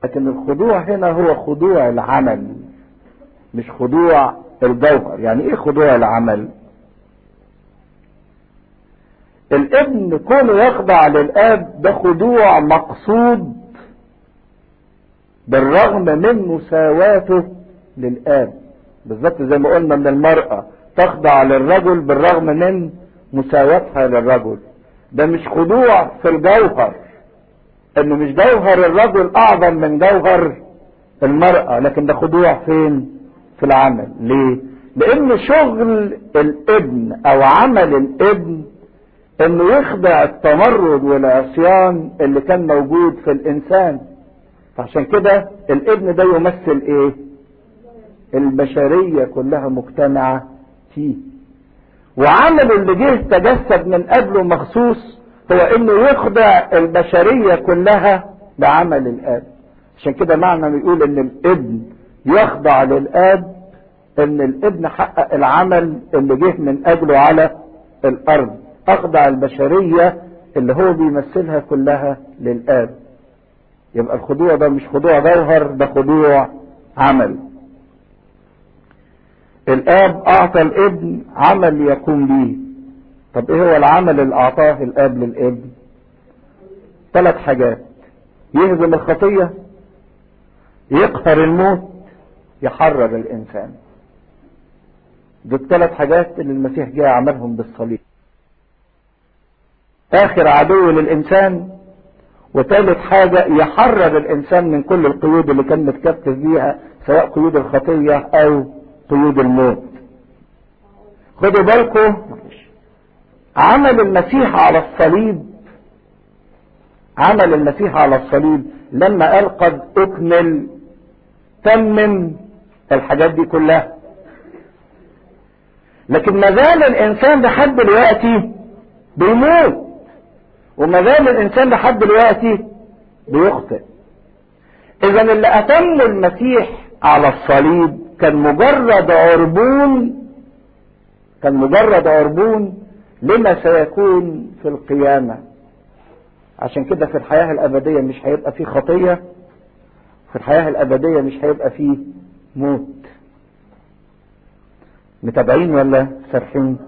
لكن الخضوع هنا هو خضوع العمل مش خضوع الجوهر يعني ايه خضوع العمل الابن كونه يخضع للاب ده خضوع مقصود بالرغم من مساواته للاب بالظبط زي ما قلنا ان المرأة تخضع للرجل بالرغم من مساواتها للرجل ده مش خضوع في الجوهر انه مش جوهر الرجل اعظم من جوهر المرأة لكن ده خضوع فين في العمل ليه لان شغل الابن او عمل الابن انه يخضع التمرد والعصيان اللي كان موجود في الانسان فعشان كده الابن ده يمثل ايه البشرية كلها مجتمعة فيه وعمل اللي جه تجسد من قبله مخصوص هو انه يخضع البشرية كلها بعمل الاب عشان كده معنى يقول ان الابن يخضع للاب ان الابن حقق العمل اللي جه من اجله على الارض اخضع البشرية اللي هو بيمثلها كلها للاب يبقى الخضوع ده مش خضوع جوهر ده خضوع عمل الاب اعطى الابن عمل يقوم به طب ايه هو العمل اللي اعطاه الاب للابن ثلاث حاجات يهزم الخطية يقهر الموت يحرر الانسان دي الثلاث حاجات اللي المسيح جاء عملهم بالصليب اخر عدو للانسان وثالث حاجة يحرر الانسان من كل القيود اللي كان متكتف بيها سواء قيود الخطية او قيود الموت خدوا بالكم عمل المسيح على الصليب عمل المسيح على الصليب لما قال قد اكمل تمم الحاجات دي كلها لكن ما زال الانسان لحد دلوقتي بيموت وما زال الانسان لحد دلوقتي بيخطئ اذا اللي اتم المسيح على الصليب كان مجرد عربون كان مجرد عربون لما سيكون في القيامة عشان كده في الحياة الأبدية مش هيبقى فيه خطية في الحياة الأبدية مش هيبقى فيه موت متابعين ولا سرحين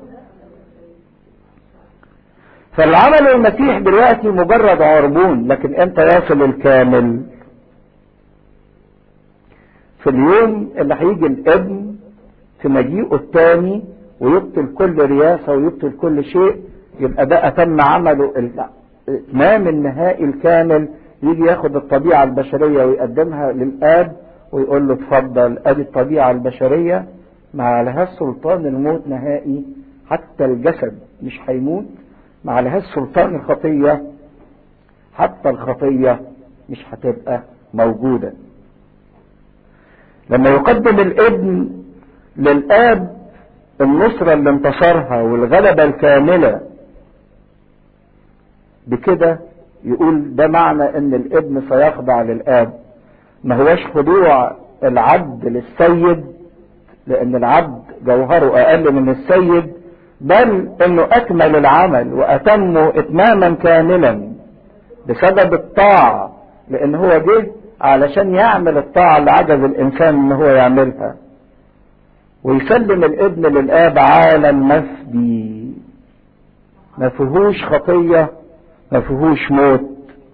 فالعمل المسيح دلوقتي مجرد عربون لكن امتى يصل الكامل في اليوم اللي هيجي الابن في مجيئه الثاني ويبطل كل رياسة ويبطل كل شيء يبقى ده أتم عمله الإتمام النهائي الكامل يجي ياخد الطبيعة البشرية ويقدمها للآب ويقول له اتفضل ادي الطبيعة البشرية ما عليهاش سلطان الموت نهائي حتى الجسد مش هيموت ما عليهاش سلطان الخطية حتى الخطية مش هتبقى موجودة لما يقدم الابن للآب النصرة اللي انتصرها والغلبة الكاملة بكده يقول ده معنى ان الابن سيخضع للآب ما هوش خضوع العبد للسيد لان العبد جوهره اقل من السيد بل انه اكمل العمل واتمه اتماما كاملا بسبب الطاعة لان هو جه علشان يعمل الطاعة اللي عجز الانسان ان هو يعملها ويسلم الابن للاب عالم مفدي ما فيهوش خطية ما فيهوش موت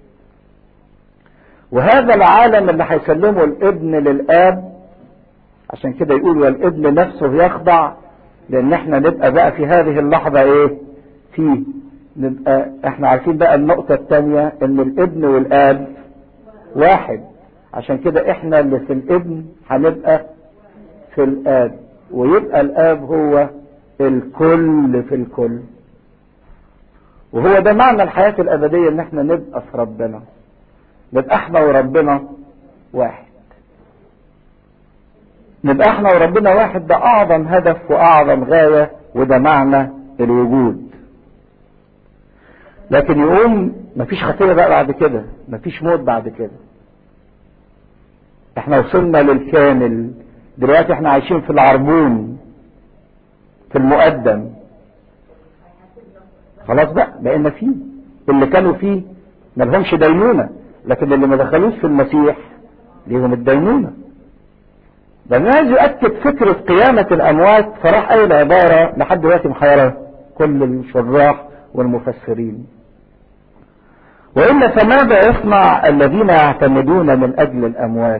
وهذا العالم اللي هيسلمه الابن للاب عشان كده يقول والابن نفسه يخضع لان احنا نبقى بقى في هذه اللحظة ايه فيه نبقى احنا عارفين بقى النقطة الثانية ان الابن والاب واحد عشان كده احنا اللي في الابن هنبقى في الاب ويبقى الاب هو الكل في الكل وهو ده معنى الحياة الابدية ان احنا نبقى في ربنا نبقى احنا وربنا واحد نبقى احنا وربنا واحد ده اعظم هدف واعظم غاية وده معنى الوجود لكن يقوم مفيش خطية بقى بعد كده مفيش موت بعد كده احنا وصلنا للكامل دلوقتي احنا عايشين في العربون في المقدم خلاص بقى بقينا فيه اللي كانوا فيه ملهمش دينونة لكن اللي ما دخلوش في المسيح ليهم الدينونة ده عايز يؤكد فكرة قيامة الأموات فراح قايل عبارة لحد دلوقتي محيرة كل الشراح والمفسرين وإلا فماذا يصنع الذين يعتمدون من أجل الأموات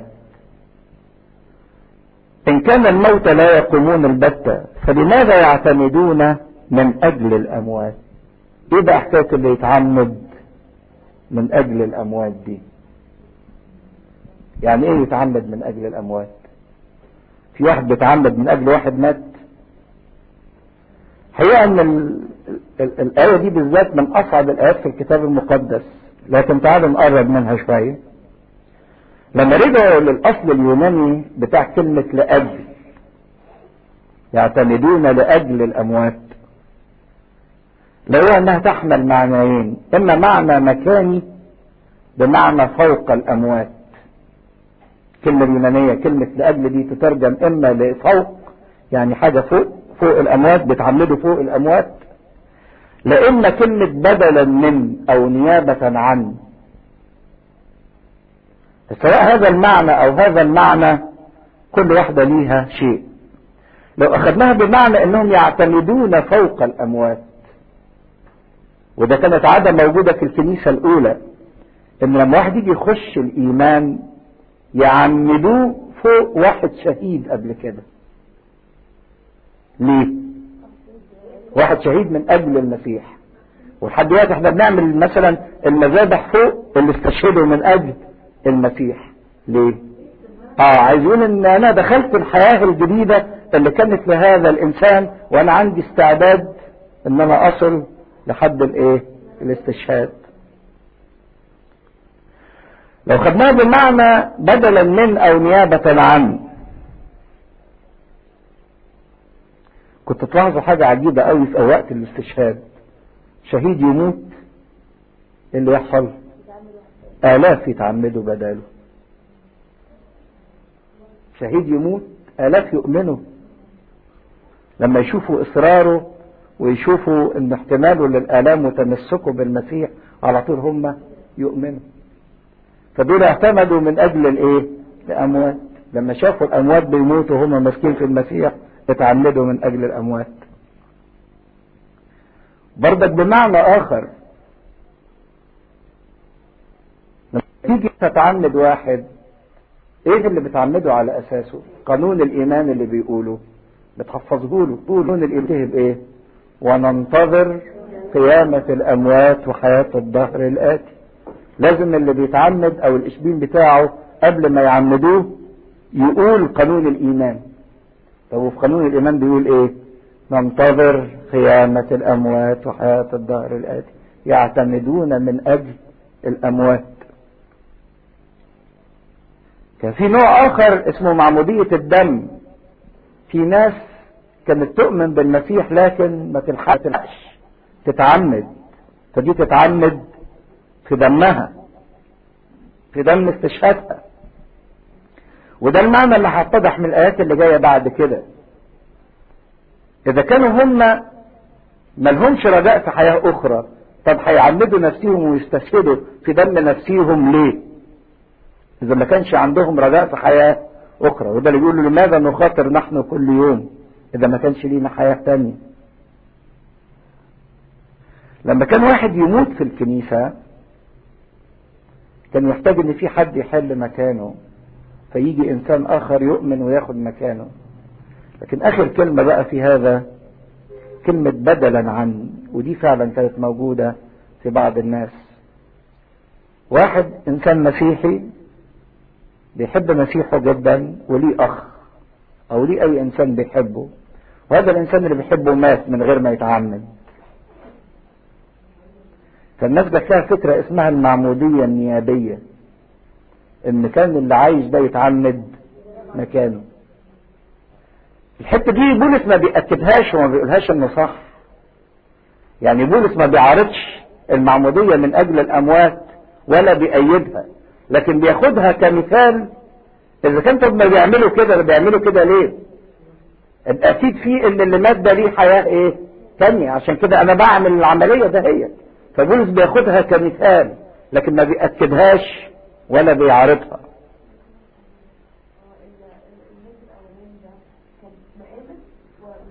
إن كان الموت لا يقومون البتة فلماذا يعتمدون من أجل الأموات إيه بقى حكاية اللي يتعمد من أجل الأموات دي يعني إيه يتعمد من أجل الأموات في واحد بيتعمد من أجل واحد مات حقيقة أن ال... ال... الآية دي بالذات من أصعب الآيات في الكتاب المقدس لكن تعالوا نقرب منها شوية لما رجعوا للأصل اليوناني بتاع كلمة لأجل يعتمدون لأجل الأموات لقوا أنها تحمل معنيين إما معنى مكاني بمعنى فوق الأموات الكلمة اليونانية كلمة لأجل دي تترجم إما لفوق يعني حاجة فوق فوق الأموات بتعمدوا فوق الأموات لإما كلمة بدلا من أو نيابة عن سواء هذا المعنى أو هذا المعنى كل واحدة ليها شيء لو أخذناها بمعنى أنهم يعتمدون فوق الأموات وده كانت عادة موجودة في الكنيسة الأولى إن لما واحد يجي يخش الإيمان يعمدوه فوق واحد شهيد قبل كده ليه واحد شهيد من اجل المسيح ولحد دلوقتي احنا بنعمل مثلا المذابح فوق اللي استشهدوا من اجل المسيح ليه اه عايز يقول ان انا دخلت الحياة الجديدة اللي كانت لهذا الانسان وانا عندي استعداد ان انا اصل لحد الايه الاستشهاد لو خدناها بمعنى بدلا من او نيابة عن كنت تلاحظوا حاجة عجيبة قوي في وقت الاستشهاد شهيد يموت إيه اللي يحصل آلاف يتعمدوا بداله شهيد يموت آلاف يؤمنوا لما يشوفوا إصراره ويشوفوا ان احتماله للآلام وتمسكه بالمسيح على طول هم يؤمنوا فدول اعتمدوا من اجل الايه الاموات لما شافوا الاموات بيموتوا هم ماسكين في المسيح اتعمدوا من اجل الاموات برضك بمعنى اخر لما تيجي تتعمد واحد ايه اللي بتعمده على اساسه قانون الايمان اللي بيقوله بتحفظه له قانون الايمان بايه وننتظر قيامة الاموات وحياة الدهر الاتي لازم اللي بيتعمد او الاشبين بتاعه قبل ما يعمدوه يقول قانون الايمان طب وفي قانون الايمان بيقول ايه ننتظر قيامة الاموات وحياة الدهر الاتي يعتمدون من اجل الاموات كان في نوع اخر اسمه معمودية الدم في ناس كانت تؤمن بالمسيح لكن ما تلحقش تتعمد فدي تتعمد في دمها في دم استشهادها وده المعنى اللي هيتضح من الايات اللي جايه بعد كده اذا كانوا هم ملهمش رجاء في حياه اخرى طب هيعمدوا نفسهم ويستشهدوا في دم نفسهم ليه اذا ما كانش عندهم رجاء في حياه اخرى وده اللي بيقولوا لماذا نخاطر نحن كل يوم اذا ما كانش لينا حياه تانية لما كان واحد يموت في الكنيسه كان يحتاج ان في حد يحل مكانه فيجي انسان اخر يؤمن وياخد مكانه لكن اخر كلمة بقى في هذا كلمة بدلا عن ودي فعلا كانت موجودة في بعض الناس واحد انسان مسيحي بيحب مسيحه جدا وليه اخ او ليه اي انسان بيحبه وهذا الانسان اللي بيحبه مات من غير ما يتعمد فالناس بس لها فكرة اسمها المعمودية النيابية ان كان اللي عايش ده يتعمد مكانه الحتة دي بولس ما بيأكدهاش وما بيقولهاش انه صح يعني بولس ما بيعارضش المعمودية من اجل الاموات ولا بيأيدها لكن بياخدها كمثال اذا كان طب ما بيعملوا كده بيعملوا كده ليه اكيد في ان اللي مات ده ليه حياة ايه تانية عشان كده انا بعمل العملية ده هي فبولس بياخدها كمثال لكن ما بيأكدهاش ولا بيعارضها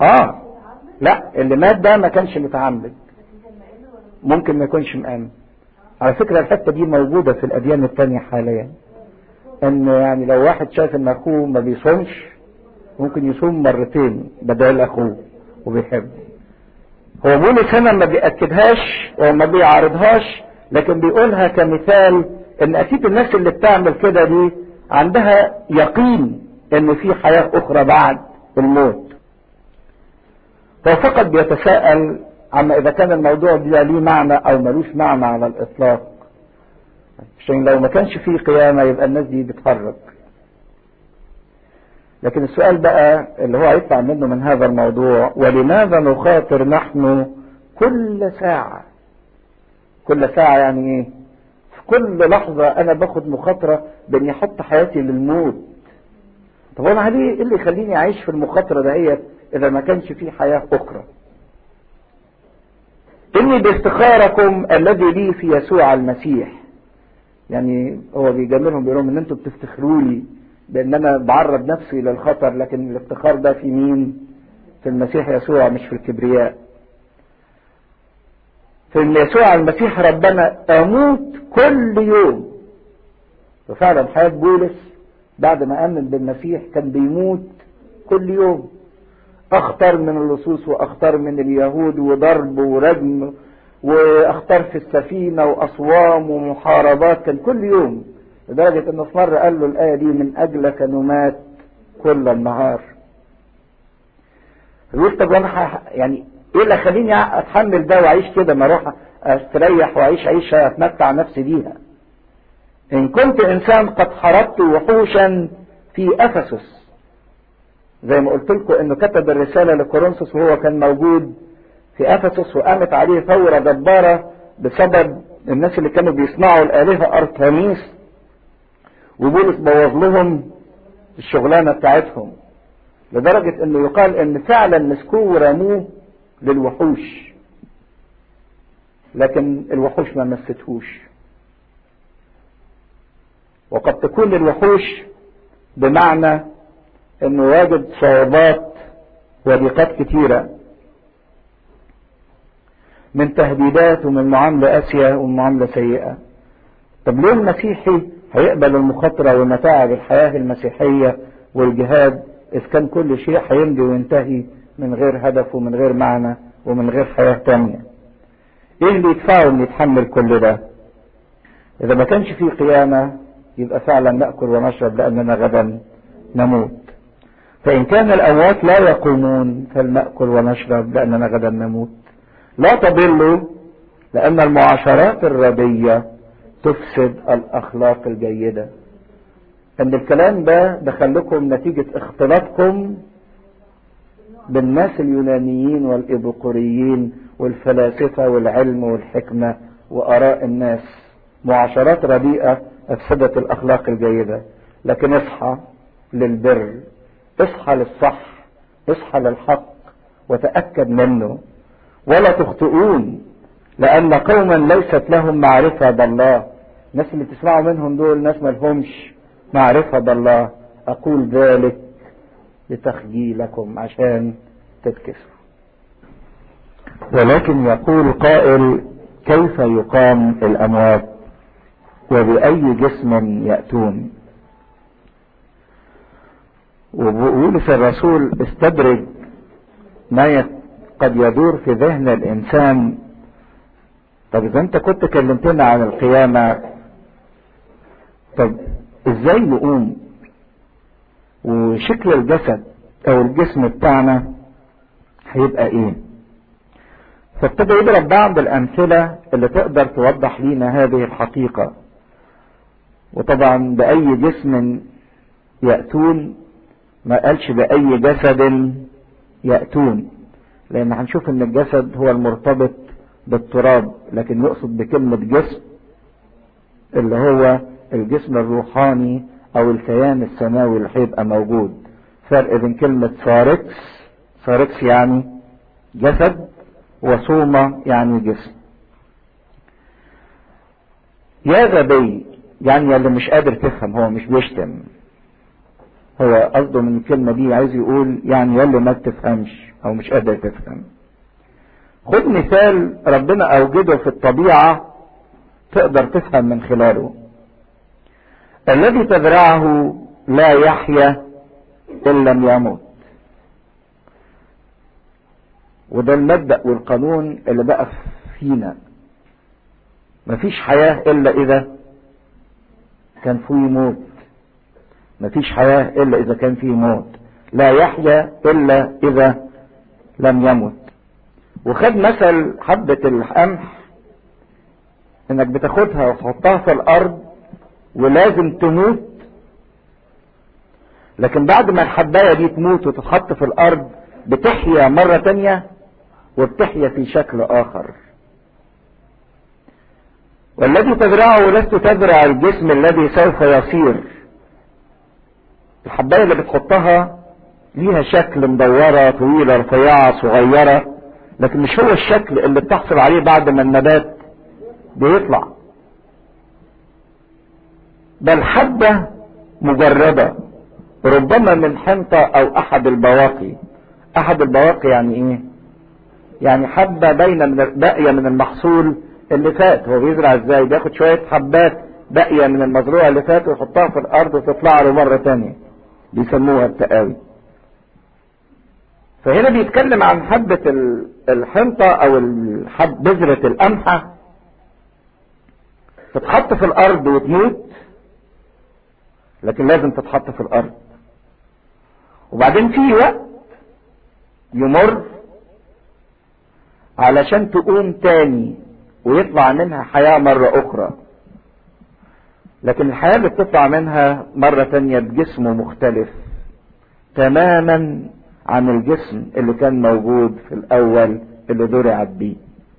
اه لا اللي مات ده ما كانش متعمد ممكن ما يكونش مآمن على فكرة الحتة دي موجودة في الأديان التانية حاليا ان يعني لو واحد شايف ان اخوه ما بيصومش ممكن يصوم مرتين بدل اخوه وبيحب هو بولس هنا ما بيأكدهاش وما بيعارضهاش لكن بيقولها كمثال ان اكيد الناس اللي بتعمل كده دي عندها يقين ان في حياة اخرى بعد الموت هو فقط بيتساءل عما اذا كان الموضوع ده ليه معنى او ملوش معنى على الاطلاق عشان لو ما كانش فيه قيامة يبقى الناس دي بتهرج لكن السؤال بقى اللي هو هيطلع منه من هذا الموضوع ولماذا نخاطر نحن كل ساعة كل ساعة يعني ايه في كل لحظة انا باخد مخاطرة باني احط حياتي للموت طب انا ليه ايه اللي يخليني اعيش في المخاطرة دهيت اذا ما كانش في حياة اخرى اني بافتخاركم الذي لي في يسوع المسيح يعني هو بيجاملهم بيقول لهم ان انتوا بتفتخروا لي بان انا بعرض نفسي للخطر لكن الافتخار ده في مين في المسيح يسوع مش في الكبرياء في يسوع المسيح ربنا اموت كل يوم وفعلا حياة بولس بعد ما امن بالمسيح كان بيموت كل يوم اخطر من اللصوص واخطر من اليهود وضرب ورجم واختار في السفينة واصوام ومحاربات كان كل يوم لدرجة ان في مرة قال له الآية دي من اجلك نمات كل النهار يقول طب وانا يعني ايه اللي خليني اتحمل ده واعيش كده ما اروح استريح واعيش عيشة اتمتع نفسي بيها ان كنت انسان قد حرقت وحوشا في افسس زي ما قلت لكم انه كتب الرسالة لكورنثوس وهو كان موجود في افسس وقامت عليه ثورة جبارة بسبب الناس اللي كانوا بيصنعوا الآلهة أرتميس وبولس بوظ لهم الشغلانة بتاعتهم لدرجة انه يقال ان فعلا مسكوه ورموه للوحوش لكن الوحوش ما مستهوش وقد تكون الوحوش بمعنى انه واجد صعوبات وضيقات كتيره من تهديدات ومن معاملة قاسية ومن معاملة سيئة طب ليه المسيحي هيقبل المخاطرة ومتاعب الحياة المسيحية والجهاد إذ كان كل شيء هيمضي وينتهي من غير هدف ومن غير معنى ومن غير حياة تانية ايه اللي يدفعه ان يتحمل كل ده اذا ما كانش فيه قيامة يبقى فعلا نأكل ونشرب لأننا غدا نموت فإن كان الأموات لا يقومون فلنأكل ونشرب لأننا غدا نموت لا تضلوا لأن المعاشرات الردية تفسد الأخلاق الجيدة أن الكلام ده دخلكم نتيجة اختلاطكم بالناس اليونانيين والإبقوريين والفلاسفة والعلم والحكمة وآراء الناس معاشرات رديئة أفسدت الأخلاق الجيدة لكن اصحى للبر اصحى للصح اصحى للحق وتأكد منه ولا تخطئون لأن قوما ليست لهم معرفة بالله الناس اللي تسمعوا منهم دول ناس ما لهمش معرفة بالله أقول ذلك لتخجيلكم عشان تتكسروا ولكن يقول قائل كيف يقام الأموات وبأي جسم يأتون وبولس الرسول استدرج ما قد يدور في ذهن الإنسان طب إذا أنت كنت كلمتنا عن القيامة طب إزاي نقوم وشكل الجسد أو الجسم بتاعنا هيبقى إيه فابتدى يضرب بعض الأمثلة اللي تقدر توضح لنا هذه الحقيقة وطبعا بأي جسم يأتون ما قالش بأي جسد يأتون لأن هنشوف إن الجسد هو المرتبط بالتراب لكن يقصد بكلمة جسم اللي هو الجسم الروحاني أو الكيان السماوي اللي هيبقى موجود فرق بين كلمة ساركس ساركس يعني جسد وصومة يعني جسم يا غبي يعني اللي مش قادر تفهم هو مش بيشتم هو قصده من الكلمة دي عايز يقول يعني يلي ما بتفهمش او مش قادر تفهم خد مثال ربنا اوجده في الطبيعة تقدر تفهم من خلاله الذي تزرعه لا يحيا ان لم يموت وده المبدأ والقانون اللي بقى فينا مفيش حياة الا اذا كان فيه موت مفيش حياة الا اذا كان فيه موت لا يحيا الا اذا لم يمت وخد مثل حبة القمح انك بتاخدها وتحطها في الارض ولازم تموت لكن بعد ما الحباية دي تموت وتتحط في الارض بتحيا مرة تانية وبتحيا في شكل اخر والذي تزرعه لست تزرع الجسم الذي سوف يصير الحباية اللي بتحطها ليها شكل مدورة طويلة رفيعة صغيرة لكن مش هو الشكل اللي بتحصل عليه بعد ما النبات بيطلع بل حبة مجردة ربما من حنطة او احد البواقي احد البواقي يعني ايه يعني حبة باينة من باقية من المحصول اللي فات هو بيزرع ازاي بياخد شوية حبات باقية من المزروع اللي فات ويحطها في الارض وتطلع له مرة تانية بيسموها التقاوي فهنا بيتكلم عن حبة الحنطة او الحب بذرة القمحة تتحط في الارض وتموت لكن لازم تتحط في الارض وبعدين في وقت يمر علشان تقوم تاني ويطلع منها حياة مرة اخرى لكن الحياة اللي بتطلع منها مرة تانية بجسم مختلف تماما عن الجسم اللي كان موجود في الاول اللي درعت بيه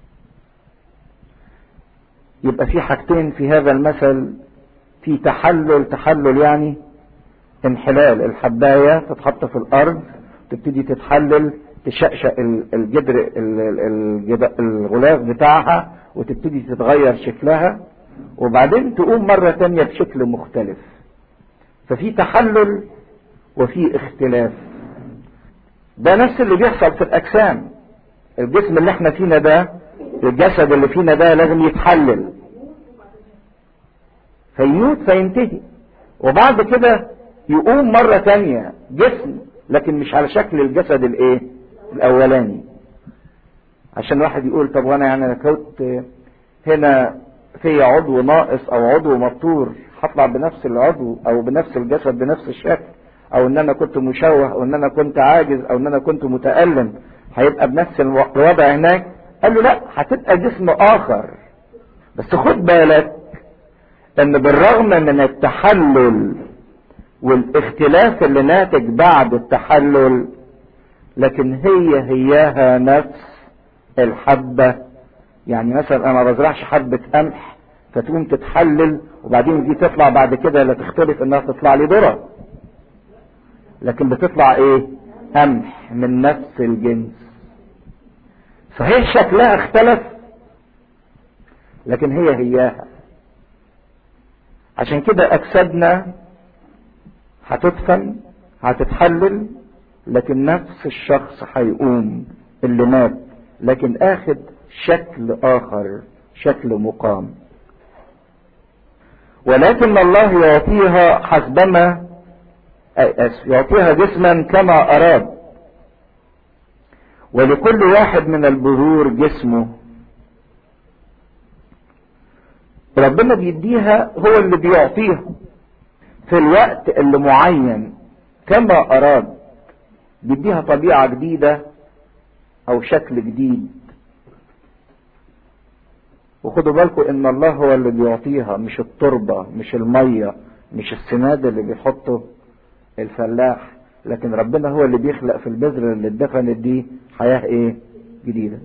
يبقى في حاجتين في هذا المثل في تحلل تحلل يعني انحلال الحباية تتحط في الارض تبتدي تتحلل تشقشق الجدر الغلاف بتاعها وتبتدي تتغير شكلها وبعدين تقوم مرة تانية بشكل مختلف ففي تحلل وفي اختلاف ده نفس اللي بيحصل في الاجسام الجسم اللي احنا فينا ده الجسد اللي فينا ده لازم يتحلل فيموت فينتهي وبعد كده يقوم مرة تانية جسم لكن مش على شكل الجسد الايه الاولاني عشان واحد يقول طب وانا يعني انا كنت هنا في عضو ناقص او عضو مبتور هطلع بنفس العضو او بنفس الجسد بنفس الشكل او ان انا كنت مشوه او ان انا كنت عاجز او ان انا كنت متألم هيبقى بنفس الوضع هناك قال له لا هتبقى جسم اخر بس خد بالك ان بالرغم من التحلل والاختلاف اللي ناتج بعد التحلل لكن هي هياها نفس الحبة يعني مثلا انا ما بزرعش حبة قمح فتقوم تتحلل وبعدين دي تطلع بعد كده لا تختلف انها تطلع لي ذره لكن بتطلع ايه قمح من نفس الجنس صحيح شكلها اختلف لكن هي هياها عشان كده اجسادنا هتدفن هتتحلل لكن نفس الشخص هيقوم اللي مات لكن اخد شكل اخر شكل مقام ولكن الله يعطيها حسبما يعطيها جسما كما اراد ولكل واحد من البذور جسمه ربنا بيديها هو اللي بيعطيها في الوقت اللي معين كما اراد بيديها طبيعة جديدة او شكل جديد وخدوا بالكم ان الله هو اللي بيعطيها مش التربة مش المية مش السناد اللي بيحطه الفلاح لكن ربنا هو اللي بيخلق في البذرة اللي اتدفنت دي حياة ايه جديدة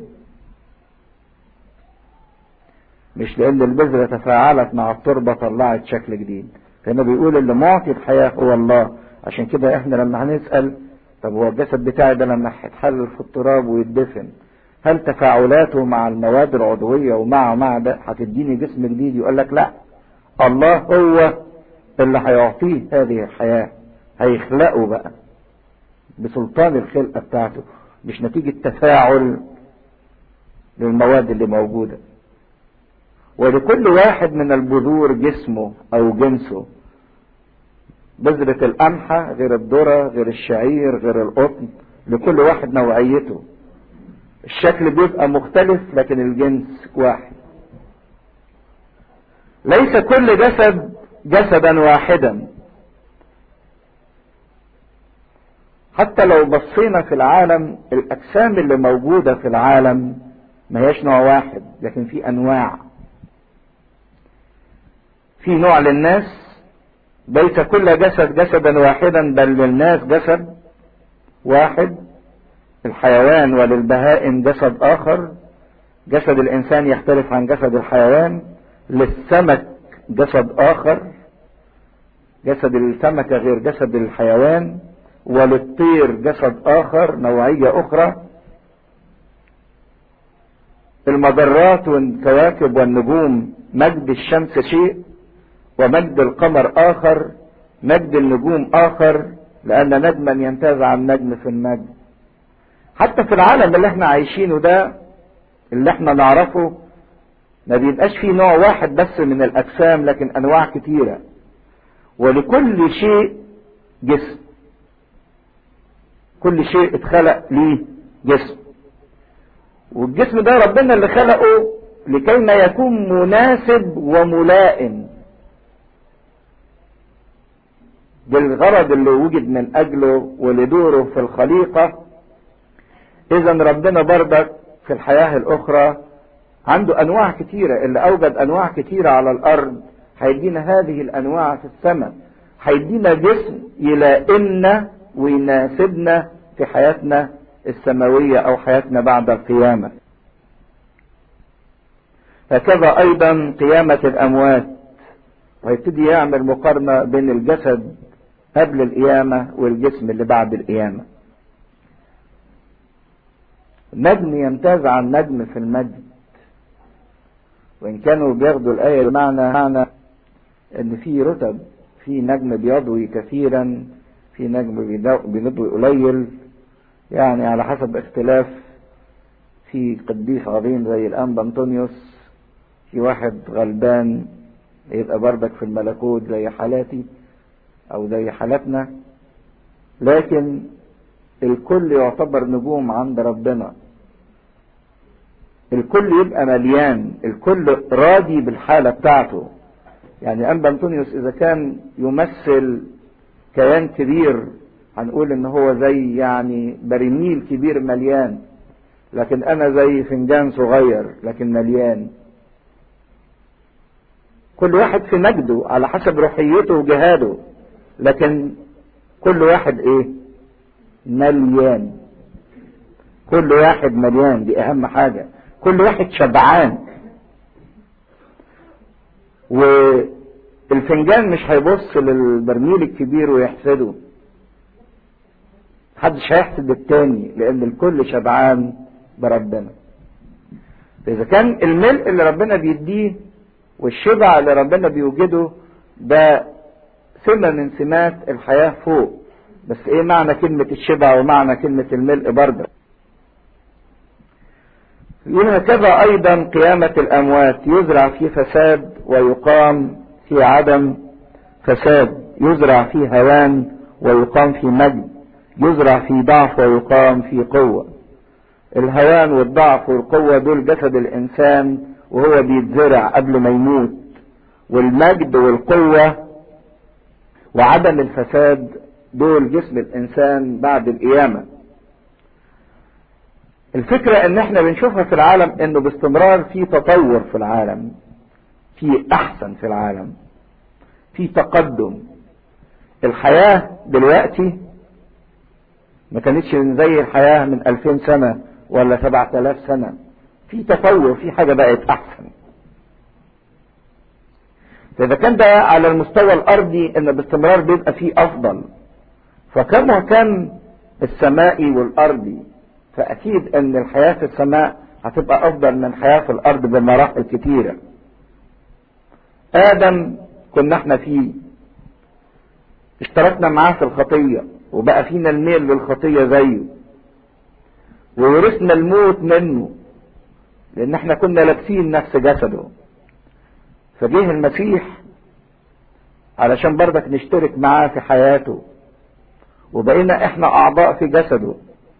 مش لان البذرة تفاعلت مع التربة طلعت شكل جديد فهنا بيقول اللي معطي الحياة هو الله عشان كده احنا لما هنسأل طب هو الجسد بتاعي ده لما هيتحلل في التراب ويتدفن هل تفاعلاته مع المواد العضوية ومع مع ده هتديني جسم جديد يقول لك لا الله هو اللي هيعطيه هذه الحياة هيخلقه بقى بسلطان الخلقة بتاعته مش نتيجة تفاعل للمواد اللي موجودة ولكل واحد من البذور جسمه او جنسه بذرة القمحة غير الذرة غير الشعير غير القطن لكل واحد نوعيته الشكل بيبقى مختلف لكن الجنس واحد ليس كل جسد جسدا واحدا حتى لو بصينا في العالم الاجسام اللي موجودة في العالم ما هيش نوع واحد لكن في انواع في نوع للناس ليس كل جسد جسدا واحدا بل للناس جسد واحد الحيوان وللبهائم جسد اخر جسد الانسان يختلف عن جسد الحيوان للسمك جسد اخر جسد السمكة غير جسد الحيوان وللطير جسد اخر نوعية اخرى المجرات والكواكب والنجوم مجد الشمس شيء ومجد القمر اخر مجد النجوم اخر لان نجما يمتاز عن نجم في المجد حتى في العالم اللي احنا عايشينه ده اللي احنا نعرفه ما بيبقاش فيه نوع واحد بس من الاجسام لكن انواع كتيره ولكل شيء جسم كل شيء اتخلق ليه جسم والجسم ده ربنا اللي خلقه لكي ما يكون مناسب وملائم بالغرض اللي وجد من اجله ولدوره في الخليقة اذا ربنا برضك في الحياة الاخرى عنده انواع كتيرة اللي اوجد انواع كتيرة على الارض هيدينا هذه الانواع في السماء هيدينا جسم يلائمنا ويناسبنا في حياتنا السماوية او حياتنا بعد القيامة هكذا ايضا قيامة الاموات ويبتدي يعمل مقارنة بين الجسد قبل القيامة والجسم اللي بعد القيامة نجم يمتاز عن نجم في المجد وإن كانوا بياخدوا الآية بمعنى معنى إن في رتب في نجم بيضوي كثيرا في نجم بيضوي قليل يعني على حسب اختلاف في قديس عظيم زي الأنبا أنطونيوس في واحد غلبان يبقى بردك في الملكوت زي حالاتي او زي حالاتنا لكن الكل يعتبر نجوم عند ربنا الكل يبقى مليان الكل راضي بالحالة بتاعته يعني أنبا أنطونيوس إذا كان يمثل كيان كبير هنقول إن هو زي يعني برميل كبير مليان لكن أنا زي فنجان صغير لكن مليان كل واحد في مجده على حسب روحيته وجهاده لكن كل واحد ايه مليان كل واحد مليان دي اهم حاجة كل واحد شبعان والفنجان مش هيبص للبرميل الكبير ويحسده محدش هيحسد التاني لان الكل شبعان بربنا فاذا كان الملء اللي ربنا بيديه والشبع اللي ربنا بيوجده ده سمة من سمات الحياة فوق بس ايه معنى كلمة الشبع ومعنى كلمة الملء برضه يقول هكذا ايضا قيامة الاموات يزرع في فساد ويقام في عدم فساد يزرع في هوان ويقام في مجد يزرع في ضعف ويقام في قوة الهوان والضعف والقوة دول جسد الانسان وهو بيتزرع قبل ما يموت والمجد والقوة وعدم الفساد دول جسم الانسان بعد القيامة الفكرة ان احنا بنشوفها في العالم انه باستمرار في تطور في العالم في احسن في العالم في تقدم الحياة دلوقتي ما كانتش زي الحياة من الفين سنة ولا سبعة الاف سنة في تطور في حاجة بقت احسن فاذا كان ده على المستوى الارضي ان باستمرار بيبقى فيه افضل فكما كان السمائي والارضي فاكيد ان الحياة في السماء هتبقى افضل من الحياة في الارض بمراحل كتيرة ادم كنا احنا فيه اشتركنا معاه في الخطية وبقى فينا الميل للخطية زيه وورثنا الموت منه لان احنا كنا لابسين نفس جسده فجه المسيح علشان برضك نشترك معاه في حياته وبقينا احنا اعضاء في جسده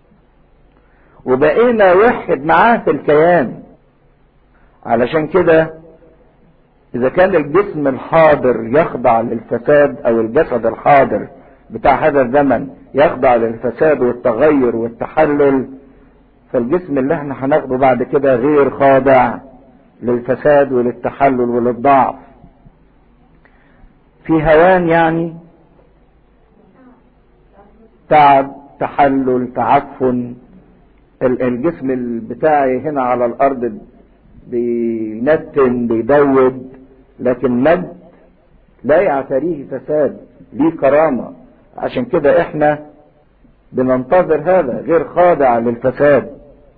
وبقينا واحد معاه في الكيان علشان كده اذا كان الجسم الحاضر يخضع للفساد او الجسد الحاضر بتاع هذا الزمن يخضع للفساد والتغير والتحلل فالجسم اللي احنا هناخده بعد كده غير خاضع للفساد وللتحلل وللضعف في هوان يعني تعب تحلل تعفن الجسم بتاعي هنا على الارض بينتن بيدود لكن مجد لا يعتريه فساد ليه كرامة عشان كده احنا بننتظر هذا غير خاضع للفساد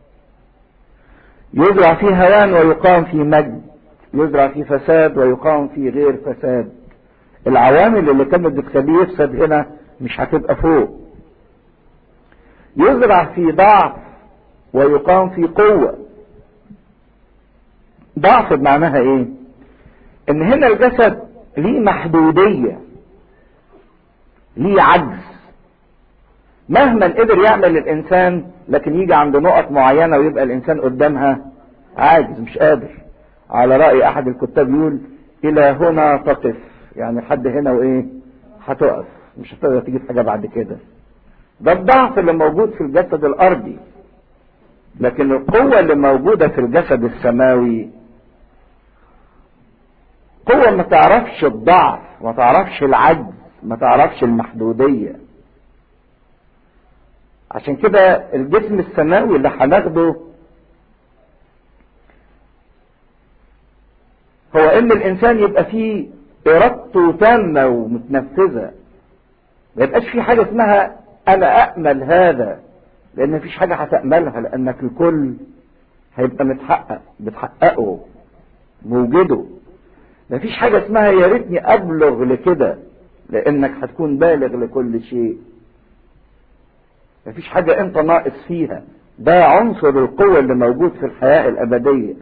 يزرع فيه هوان ويقام فيه مجد يزرع فيه فساد ويقام فيه غير فساد العوامل اللي كانت بتخليه يفسد هنا مش هتبقى فوق يزرع في ضعف ويقام في قوة ضعف معناها ايه ان هنا الجسد ليه محدودية ليه عجز مهما قدر يعمل الانسان لكن يجي عند نقط معينة ويبقى الانسان قدامها عاجز مش قادر على رأي احد الكتاب يقول الى هنا تقف يعني لحد هنا وايه هتقف مش هتقدر تجيب حاجة بعد كده ده الضعف اللي موجود في الجسد الارضي لكن القوة اللي موجودة في الجسد السماوي قوة ما تعرفش الضعف ما تعرفش العجز ما تعرفش المحدودية عشان كده الجسم السماوي اللي هناخده هو ان الانسان يبقى فيه ارادته تامة ومتنفذة ما يبقاش في حاجة اسمها انا امل هذا لان مفيش حاجة هتأملها لانك الكل هيبقى متحقق بتحققه موجده مفيش حاجة اسمها يا ريتني ابلغ لكده لانك هتكون بالغ لكل شيء مفيش حاجة انت ناقص فيها ده عنصر القوة اللي موجود في الحياة الابدية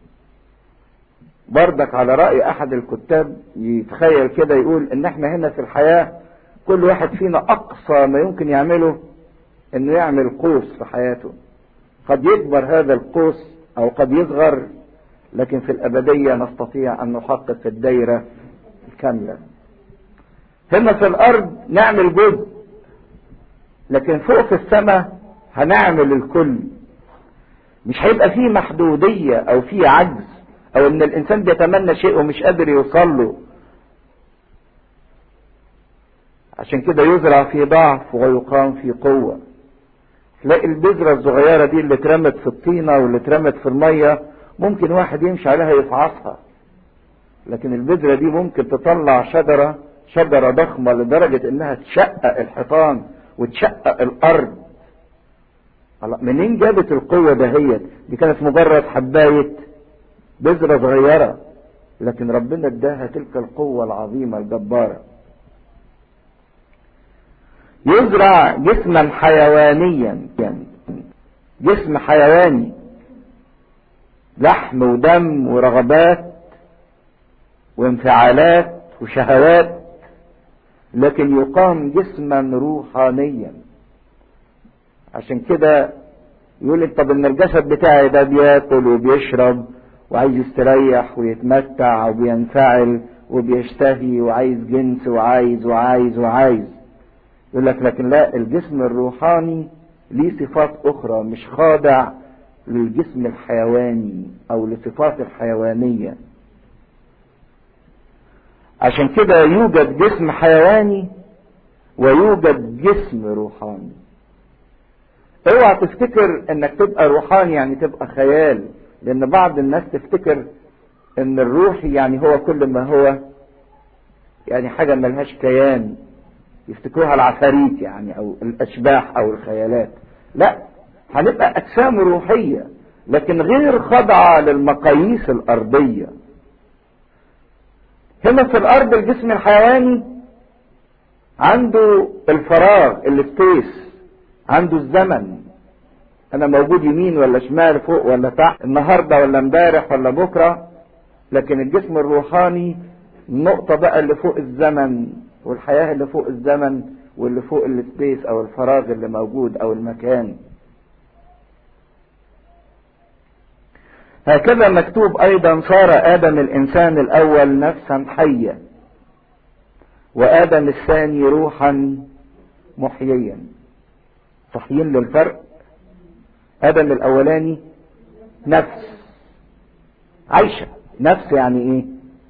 بردك على رأي احد الكتاب يتخيل كده يقول ان احنا هنا في الحياة كل واحد فينا اقصى ما يمكن يعمله انه يعمل قوس في حياته قد يكبر هذا القوس او قد يصغر لكن في الابدية نستطيع ان نحقق الدايرة الكاملة هنا في الارض نعمل جزء لكن فوق في السماء هنعمل الكل مش هيبقى فيه محدودية او فيه عجز او ان الانسان بيتمنى شيء ومش قادر يوصل له عشان كده يزرع في ضعف ويقام في قوة تلاقي البذرة الصغيرة دي اللي اترمت في الطينة واللي اترمت في المية ممكن واحد يمشي عليها يفعصها لكن البذرة دي ممكن تطلع شجرة شجرة ضخمة لدرجة انها تشقق الحيطان وتشقق الارض منين جابت القوة دهيت دي كانت مجرد حباية بذرة صغيرة لكن ربنا اداها تلك القوة العظيمة الجبارة يزرع جسما حيوانيا يعني جسم حيواني لحم ودم ورغبات وانفعالات وشهوات لكن يقام جسما روحانيا عشان كده يقول طب ان الجسد بتاعي ده بياكل وبيشرب وعايز يستريح ويتمتع وبينفعل وبيشتهي وعايز جنس وعايز وعايز وعايز يقول لك لكن لا الجسم الروحاني ليه صفات اخرى مش خاضع للجسم الحيواني او لصفات الحيوانية عشان كده يوجد جسم حيواني ويوجد جسم روحاني اوعى تفتكر انك تبقى روحاني يعني تبقى خيال لان بعض الناس تفتكر ان الروح يعني هو كل ما هو يعني حاجة ملهاش كيان يفتكروها العفاريت يعني او الاشباح او الخيالات لا هنبقى اجسام روحية لكن غير خاضعة للمقاييس الارضية هنا في الارض الجسم الحيواني عنده الفراغ السبيس عنده الزمن انا موجود يمين ولا شمال فوق ولا تحت النهارده ولا امبارح ولا بكره لكن الجسم الروحاني النقطة بقى اللي فوق الزمن والحياة اللي فوق الزمن واللي فوق السبيس او الفراغ اللي موجود او المكان هكذا مكتوب ايضا صار ادم الانسان الاول نفسا حية وادم الثاني روحا محييا صحيين للفرق ادم الاولاني نفس عايشة نفس يعني ايه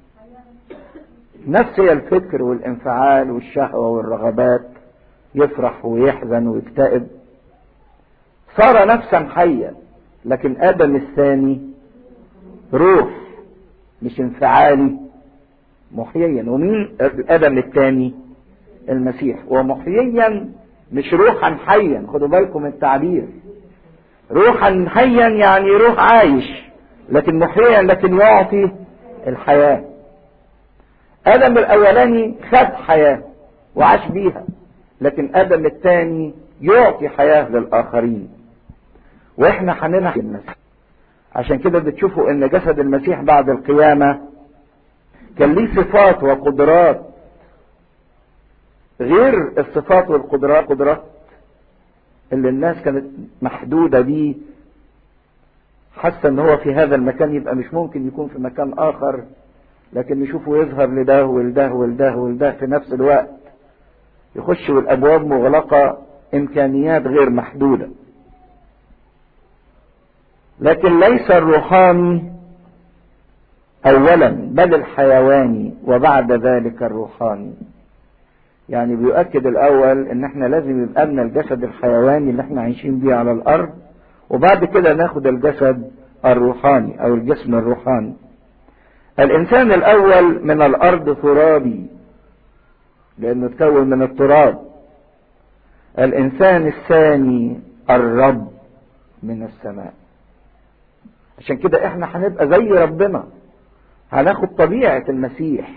نفس هي الفكر والانفعال والشهوة والرغبات يفرح ويحزن ويكتئب صار نفسا حية لكن ادم الثاني روح مش انفعالي محييا ومين ادم الثاني المسيح ومحييا مش روحا حيا خدوا بالكم من التعبير روحا حيا يعني روح عايش لكن محييا لكن يعطي الحياة ادم الاولاني خد حياة وعاش بيها لكن ادم الثاني يعطي حياة للاخرين واحنا هننحي المسيح عشان كده بتشوفوا ان جسد المسيح بعد القيامة كان ليه صفات وقدرات غير الصفات والقدرات قدرات اللي الناس كانت محدودة بيه حاسة ان هو في هذا المكان يبقى مش ممكن يكون في مكان اخر لكن نشوفه يظهر لده ولده ولده ولده في نفس الوقت يخش والابواب مغلقة امكانيات غير محدودة لكن ليس الروحاني اولا بل الحيواني وبعد ذلك الروحاني يعني بيؤكد الاول ان احنا لازم يبقى لنا الجسد الحيواني اللي احنا عايشين بيه على الارض وبعد كده ناخد الجسد الروحاني او الجسم الروحاني الانسان الاول من الارض ترابي لانه تكون من التراب الانسان الثاني الرب من السماء عشان كده احنا هنبقى زي ربنا هناخد طبيعة المسيح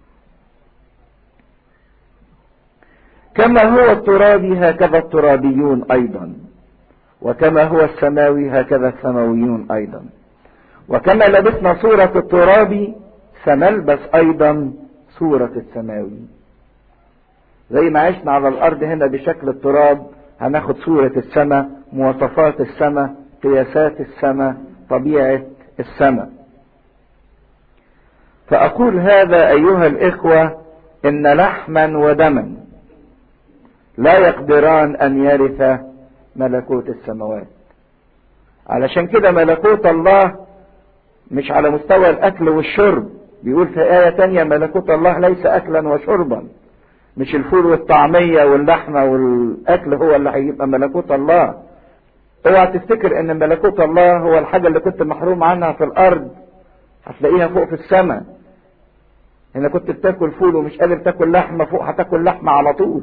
كما هو الترابي هكذا الترابيون ايضا وكما هو السماوي هكذا السماويون ايضا وكما لبسنا صورة الترابي سنلبس ايضا صورة السماوي زي ما عشنا على الارض هنا بشكل التراب هناخد صورة السماء مواصفات السماء قياسات السماء طبيعة السماء فأقول هذا أيها الإخوة إن لحما ودما لا يقدران أن يرث ملكوت السماوات علشان كده ملكوت الله مش على مستوى الأكل والشرب بيقول في آية تانية ملكوت الله ليس أكلا وشربا مش الفول والطعمية واللحمة والأكل هو اللي هيبقى ملكوت الله اوعى تفتكر ان ملكوت الله هو الحاجة اللي كنت محروم عنها في الارض هتلاقيها فوق في السماء هنا كنت بتاكل فول ومش قادر تاكل لحمة فوق هتاكل لحمة على طول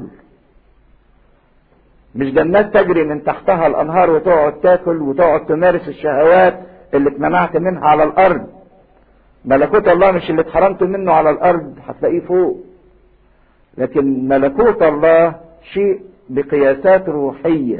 مش جنات تجري من تحتها الانهار وتقعد تاكل وتقعد تمارس الشهوات اللي اتمنعت منها على الارض ملكوت الله مش اللي اتحرمت منه على الارض هتلاقيه فوق لكن ملكوت الله شيء بقياسات روحيه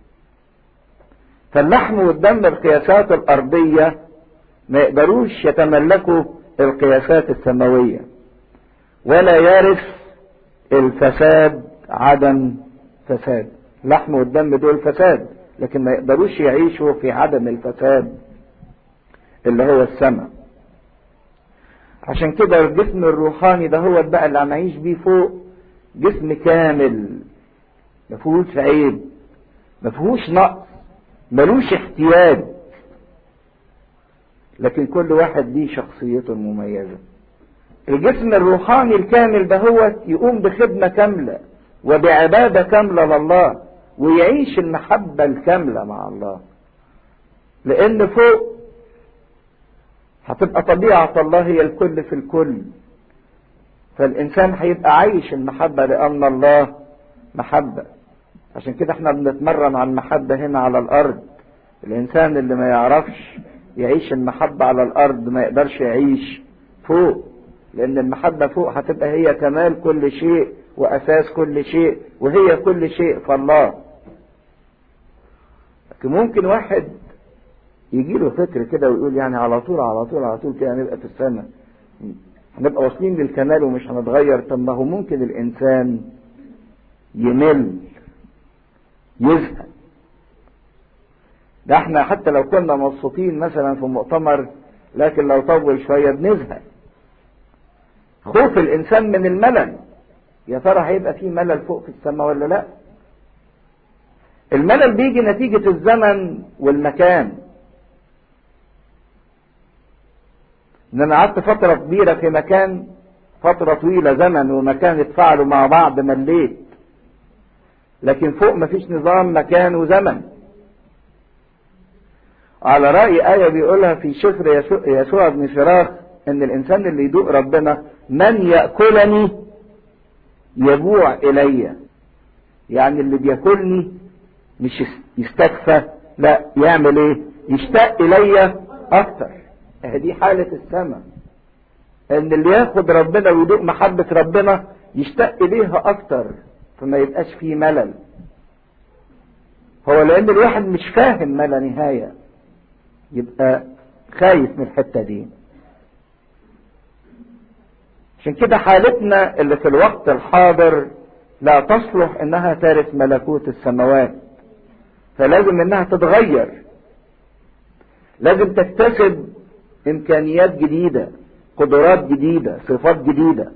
فاللحم والدم القياسات الأرضية ما يقدروش يتملكوا القياسات السماوية ولا يرث الفساد عدم فساد اللحم والدم دول فساد لكن ما يقدروش يعيشوا في عدم الفساد اللي هو السماء عشان كده الجسم الروحاني ده هو بقى اللي هنعيش بيه فوق جسم كامل ما فيهوش عيب ما فيهوش نقص ملوش احتياج لكن كل واحد ليه شخصيته المميزة الجسم الروحاني الكامل ده هو يقوم بخدمة كاملة وبعبادة كاملة لله ويعيش المحبة الكاملة مع الله لأن فوق هتبقى طبيعة الله هي الكل في الكل فالإنسان هيبقى عايش المحبة لأن الله محبة عشان كده احنا بنتمرن على المحبة هنا على الأرض الإنسان اللي ما يعرفش يعيش المحبة على الأرض ما يقدرش يعيش فوق لأن المحبة فوق هتبقى هي كمال كل شيء واساس كل شيء وهي كل شيء فالله لكن ممكن واحد يجي له فكر كده ويقول يعني على طول على طول على طول كده نبقى في السماء هنبقى واصلين للكمال ومش هنتغير طب ما هو ممكن الانسان يمل يزهق ده احنا حتى لو كنا مبسوطين مثلا في مؤتمر لكن لو طول شويه بنزهق خوف الانسان من الملل يا ترى هيبقى في ملل فوق في السماء ولا لا الملل بيجي نتيجة الزمن والمكان ان انا قعدت فترة كبيرة في مكان فترة طويلة زمن ومكان اتفاعلوا مع بعض مليت لكن فوق مفيش نظام مكان وزمن على رأي آية بيقولها في شفر يسوع, يسوع بن فراخ ان الانسان اللي يدوق ربنا من يأكلني يجوع الي يعني اللي بياكلني مش يستكفى لا يعمل ايه يشتاق الي اكتر دي حالة السماء ان اللي ياخد ربنا ويدوق محبة ربنا يشتاق اليها اكتر فما يبقاش فيه ملل هو لان الواحد مش فاهم ما لا نهاية يبقى خايف من الحتة دي عشان كده حالتنا اللي في الوقت الحاضر لا تصلح انها ترث ملكوت السماوات فلازم انها تتغير لازم تكتسب امكانيات جديده قدرات جديده صفات جديده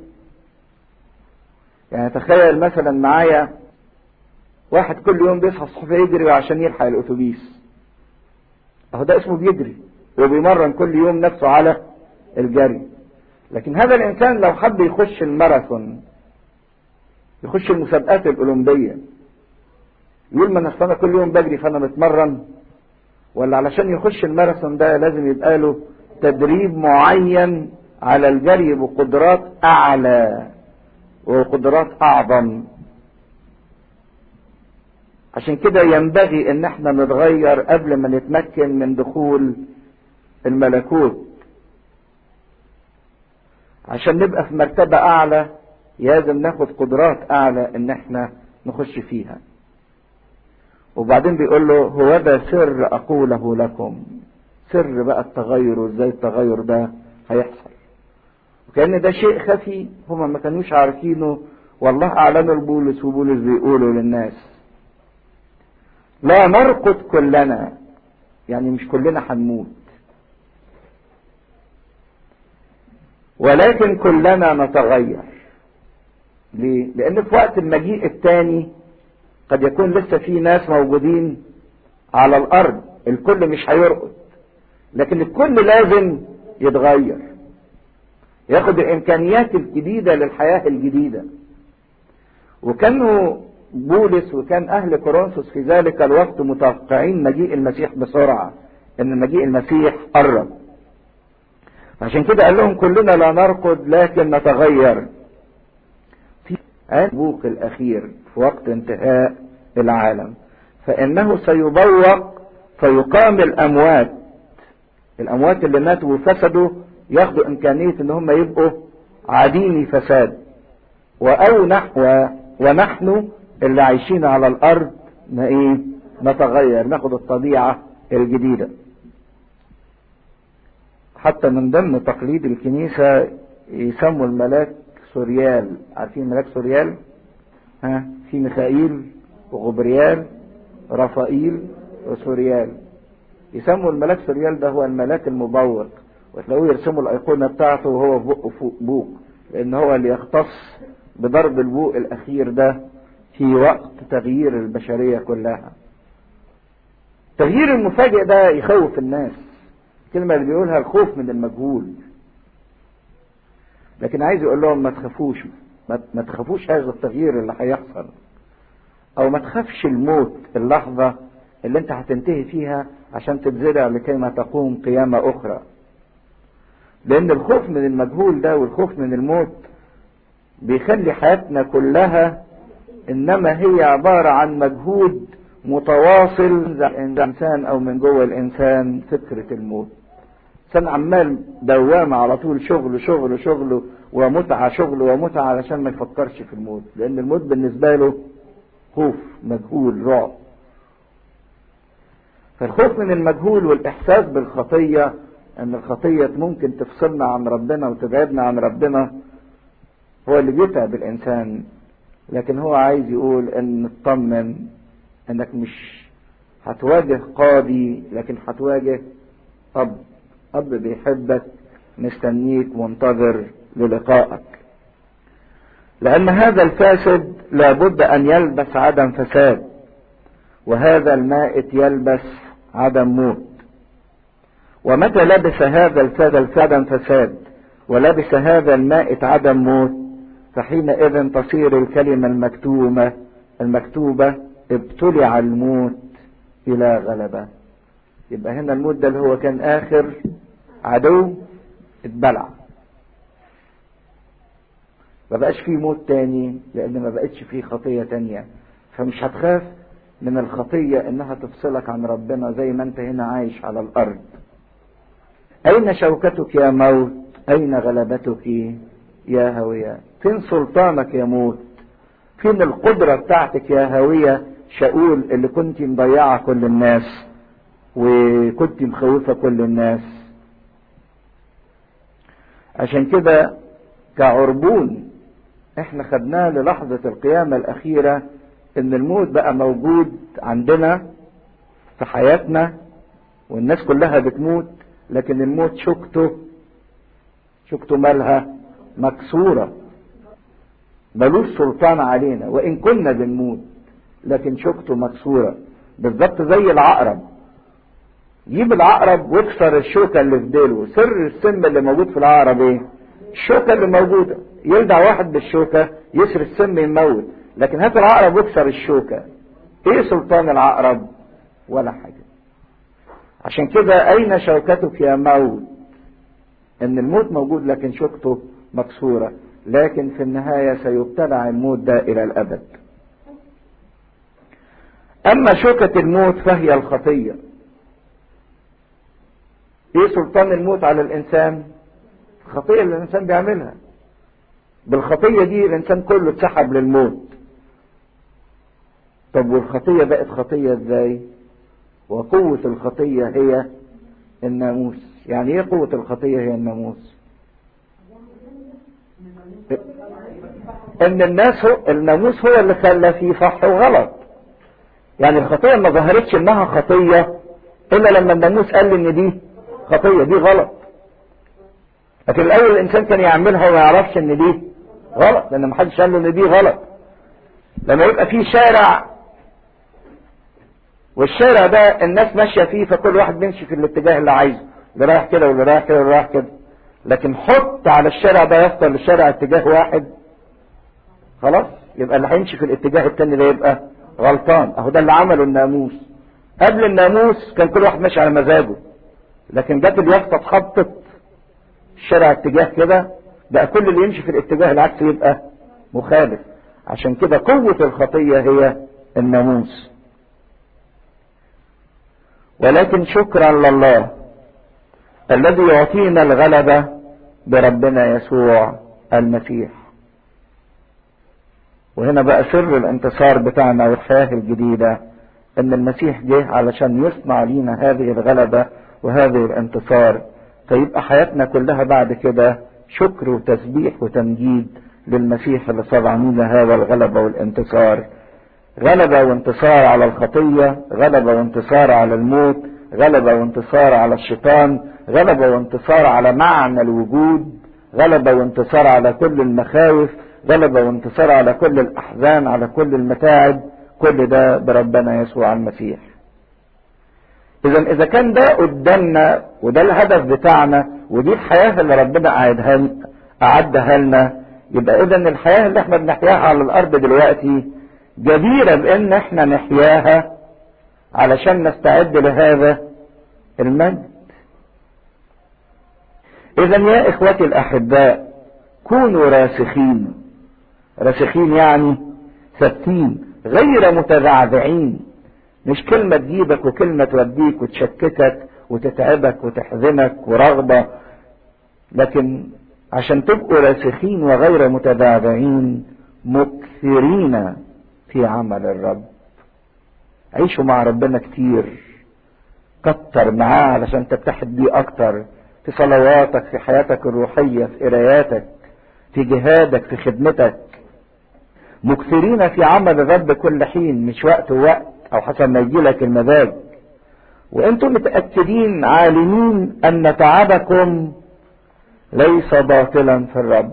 يعني تخيل مثلا معايا واحد كل يوم بيصحى الصبح يجري عشان يلحق الاتوبيس اهو ده اسمه بيجري وبيمرن كل يوم نفسه على الجري لكن هذا الانسان لو حب يخش الماراثون يخش المسابقات الاولمبيه يقول ما انا كل يوم بجري فانا متمرن ولا علشان يخش الماراثون ده لازم يبقى له تدريب معين على الجري بقدرات اعلى وقدرات اعظم عشان كده ينبغي ان احنا نتغير قبل ما نتمكن من دخول الملكوت عشان نبقى في مرتبة اعلى لازم ناخد قدرات اعلى ان احنا نخش فيها وبعدين بيقول له هو ده سر اقوله لكم سر بقى التغير وازاي التغير ده هيحصل وكأن ده شيء خفي هما ما كانوش عارفينه والله اعلنوا لبولس وبولس بيقولوا للناس لا نرقد كلنا يعني مش كلنا هنموت ولكن كلنا نتغير ليه؟ لأن في وقت المجيء الثاني قد يكون لسه في ناس موجودين على الأرض الكل مش هيرقد لكن الكل لازم يتغير ياخد الإمكانيات الجديدة للحياة الجديدة وكانوا بولس وكان أهل كورنثوس في ذلك الوقت متوقعين مجيء المسيح بسرعة إن مجيء المسيح قرب عشان كده قال لهم كلنا لا نرقد لكن نتغير في البوق الأخير في وقت انتهاء العالم فإنه سيبوق فيقام الأموات الأموات اللي ماتوا وفسدوا ياخدوا إمكانية إن هم يبقوا عديمي فساد وأو نحو ونحن اللي عايشين على الأرض ما إيه نتغير ناخد الطبيعة الجديدة حتى من ضمن تقليد الكنيسة يسموا الملاك سوريال عارفين ملاك سوريال ها في ميخائيل وغبريال رفائيل وسوريال يسموا الملاك سوريال ده هو الملاك المبوق وتلاقوه يرسموا الأيقونة بتاعته وهو في بقه فوق بوق لأن هو اللي يختص بضرب البوق الأخير ده في وقت تغيير البشرية كلها التغيير المفاجئ ده يخوف الناس الكلمة اللي بيقولها الخوف من المجهول لكن عايز يقول لهم ما تخافوش ما تخافوش هذا التغيير اللي هيحصل او ما تخافش الموت اللحظة اللي انت هتنتهي فيها عشان تتزرع لكي ما تقوم قيامة اخرى لان الخوف من المجهول ده والخوف من الموت بيخلي حياتنا كلها انما هي عبارة عن مجهود متواصل من الانسان او من جوه الانسان فكرة الموت انسان عمال دوامة على طول شغل شغل شغل ومتعة شغل ومتعة علشان ما يفكرش في الموت لأن الموت بالنسبة له خوف مجهول رعب فالخوف من المجهول والإحساس بالخطية أن الخطية ممكن تفصلنا عن ربنا وتبعدنا عن ربنا هو اللي بيتعب الإنسان لكن هو عايز يقول أن اطمن أنك مش هتواجه قاضي لكن هتواجه أب أب بيحبك مستنيك منتظر للقائك لأن هذا الفاسد لابد أن يلبس عدم فساد وهذا المائت يلبس عدم موت ومتى لبس هذا الفساد عدم فساد ولبس هذا المائت عدم موت فحينئذ تصير الكلمة المكتومة المكتوبة ابتلع الموت إلى غلبة يبقى هنا الموت ده اللي هو كان آخر عدو اتبلع ما بقاش فيه موت تاني لأن ما بقتش فيه خطية تانية فمش هتخاف من الخطية إنها تفصلك عن ربنا زي ما أنت هنا عايش على الأرض أين شوكتك يا موت أين غلبتك يا هوية فين سلطانك يا موت فين القدرة بتاعتك يا هوية شاول اللي كنت مضيعة كل الناس وكنت مخوفة كل الناس عشان كده كعربون احنا خدناه للحظة القيامة الأخيرة إن الموت بقى موجود عندنا في حياتنا والناس كلها بتموت لكن الموت شوكته شوكته مالها مكسورة ملوش سلطان علينا وإن كنا بنموت لكن شوكته مكسورة بالظبط زي العقرب جيب العقرب واكسر الشوكة اللي في ديله سر السم اللي موجود في العقرب ايه الشوكة اللي موجودة يلدع واحد بالشوكة يسر السم يموت لكن هات العقرب واكسر الشوكة ايه سلطان العقرب ولا حاجة عشان كده اين شوكتك يا موت ان الموت موجود لكن شوكته مكسورة لكن في النهاية سيبتلع الموت ده الى الابد اما شوكة الموت فهي الخطية ايه سلطان الموت على الانسان الخطية اللي الانسان بيعملها بالخطية دي الانسان كله اتسحب للموت طب والخطية بقت خطية ازاي وقوة الخطية هي الناموس يعني ايه قوة الخطية هي الناموس ان الناس هو الناموس هو اللي خلى فيه صح وغلط يعني الخطية ما ظهرتش انها خطية الا لما الناموس قال لي ان دي خطية دي غلط لكن الاول الانسان كان يعملها وما يعرفش ان دي غلط لان ما حدش قال له ان دي غلط لما يبقى في شارع والشارع ده الناس ماشيه فيه فكل واحد بيمشي في الاتجاه اللي عايزه اللي رايح كده واللي رايح كده واللي رايح كده لكن حط على الشارع ده يفضل الشارع اتجاه واحد خلاص يبقى اللي هيمشي في الاتجاه التاني ده يبقى غلطان اهو ده اللي عمله الناموس قبل الناموس كان كل واحد ماشي على مزاجه لكن جت اليافطه اتخبطت الشارع اتجاه كده بقى كل اللي يمشي في الاتجاه العكسي يبقى مخالف عشان كده قوة الخطية هي الناموس ولكن شكرا لله الذي يعطينا الغلبة بربنا يسوع المسيح وهنا بقى سر الانتصار بتاعنا والحياة الجديدة ان المسيح جه علشان يصنع لينا هذه الغلبة وهذه الانتصار فيبقى حياتنا كلها بعد كده شكر وتسبيح وتمجيد للمسيح اللي صنع لنا هذا الغلبة والانتصار غلبة وانتصار على الخطية غلبة وانتصار على الموت غلبة وانتصار على الشيطان غلبة وانتصار على معنى الوجود غلبة وانتصار على كل المخاوف غلبة وانتصار على كل الأحزان على كل المتاعب كل ده بربنا يسوع المسيح إذا إذا كان ده قدامنا وده الهدف بتاعنا ودي الحياة اللي ربنا قعدها أعدها لنا يبقى إذا الحياة اللي احنا بنحياها على الأرض دلوقتي جديرة بإن احنا نحياها علشان نستعد لهذا المجد إذا يا إخوتي الأحباء كونوا راسخين راسخين يعني ثابتين غير متذعذعين مش كلمة تجيبك وكلمة توديك وتشككك وتتعبك وتحزنك ورغبة لكن عشان تبقوا راسخين وغير متبعبعين مكثرين في عمل الرب عيشوا مع ربنا كتير كتر معاه علشان تتحد بيه اكتر في صلواتك في حياتك الروحية في قراياتك في جهادك في خدمتك مكثرين في عمل الرب كل حين مش وقت ووقت او حسب ما يجيلك المزاج وانتم متأكدين عالمين ان تعبكم ليس باطلا في الرب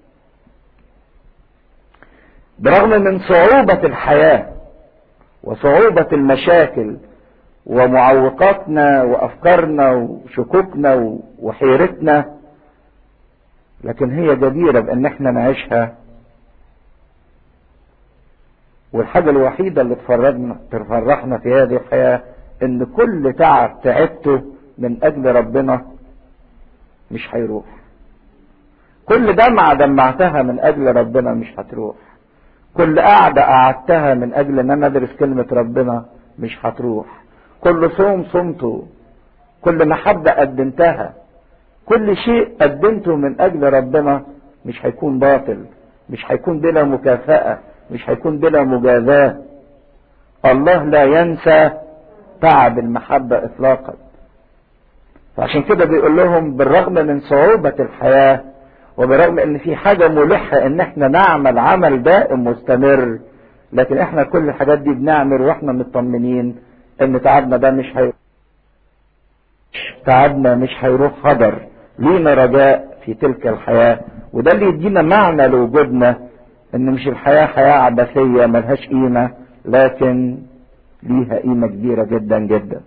برغم من صعوبة الحياة وصعوبة المشاكل ومعوقاتنا وافكارنا وشكوكنا وحيرتنا لكن هي جديرة بان احنا نعيشها والحاجة الوحيدة اللي تفرجنا تفرحنا في هذه الحياة ان كل تعب تعبته من اجل ربنا مش هيروح كل دمعة دمعتها من اجل ربنا مش هتروح كل قعدة قعدتها من اجل ان انا ادرس كلمة ربنا مش هتروح كل صوم صمته كل محبة قدمتها كل شيء قدمته من اجل ربنا مش هيكون باطل مش هيكون بلا مكافأة مش هيكون بلا مجازاة الله لا ينسى تعب المحبة اطلاقا فعشان كده بيقول لهم بالرغم من صعوبة الحياة وبرغم ان في حاجة ملحة ان احنا نعمل عمل دائم مستمر لكن احنا كل الحاجات دي بنعمل واحنا مطمنين ان تعبنا ده مش هي تعبنا مش هيروح هدر لينا رجاء في تلك الحياة وده اللي يدينا معنى لوجودنا ان مش الحياة حياة عبثية ملهاش قيمة لكن ليها قيمة كبيرة جدا جدا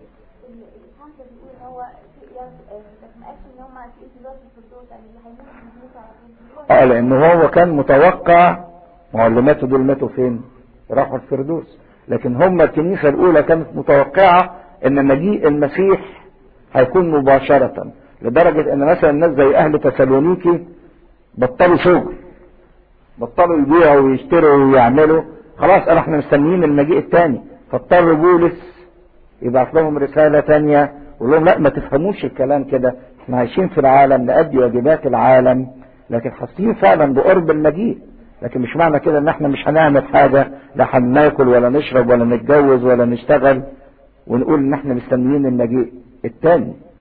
اه لان هو كان متوقع معلماته دول ماتوا فين راحوا الفردوس لكن هم الكنيسة الاولى كانت متوقعة ان مجيء المسيح هيكون مباشرة لدرجة ان مثلا الناس زي اهل تسالونيكي بطلوا شغل بطلوا يبيعوا ويشتروا ويعملوا خلاص احنا مستنيين المجيء الثاني فاضطر بولس يبعث لهم رسالة تانية ويقول لهم لا ما تفهموش الكلام كده احنا عايشين في العالم نأدي واجبات العالم لكن حاسين فعلا بقرب المجيء لكن مش معنى كده ان احنا مش هنعمل حاجة لا هناكل ولا نشرب ولا نتجوز ولا نشتغل ونقول ان احنا مستنيين المجيء التاني